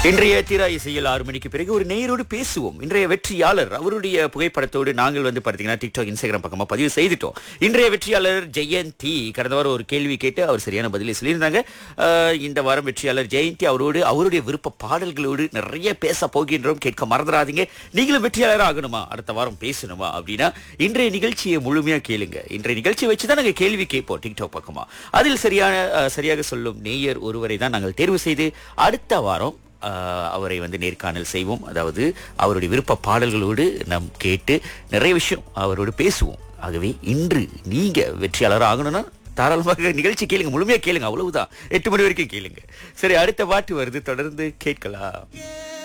இன்றைய தீரா இசையில் ஆறு மணிக்கு பிறகு ஒரு நேயரோடு பேசுவோம் இன்றைய வெற்றியாளர் அவருடைய புகைப்படத்தோடு நாங்கள் வந்து பார்த்தீங்கன்னா டிக்டாக் இன்ஸ்டாகிராம் பக்கமா பதிவு செய்துட்டோம் இன்றைய வெற்றியாளர் ஜெயந்தி கடந்த வாரம் ஒரு கேள்வி கேட்டு அவர் சரியான பதிலை சொல்லியிருந்தாங்க அஹ், இந்த வாரம் வெற்றியாளர் ஜெயந்தி அவரோடு அவருடைய விருப்ப பாடல்களோடு நிறைய பேச போகின்றோம் கேட்க மறந்துடாதீங்க நீங்களும் வெற்றியாளர் ஆகணுமா அடுத்த வாரம் பேசணுமா அப்படின்னா இன்றைய நிகழ்ச்சியை முழுமையா கேளுங்க இன்றைய நிகழ்ச்சியை வச்சு தான் நாங்கள் கேள்வி கேட்போம் டிக்டாக் பக்கமா அதில் சரியான அஹ், சரியாக சொல்லும் நேயர் ஒருவரை தான் நாங்கள் தேர்வு செய்து அடுத்த வாரம் ஆஹ் அவரை வந்து நேர்காணல் செய்வோம் அதாவது அவருடைய விருப்ப பாடல்களோடு நாம் கேட்டு நிறைய விஷயம் அவரோடு பேசுவோம் ஆகவே இன்று நீங்க வெற்றியாளர் ஆகணும்னா தாராளமாக நிகழ்ச்சி கேளுங்க முழுமையா கேளுங்க அவ்வளவுதான் எட்டு மணி வரைக்கும் கேளுங்க சரி அடுத்த பாட்டு வருது தொடர்ந்து கேட்கலாம்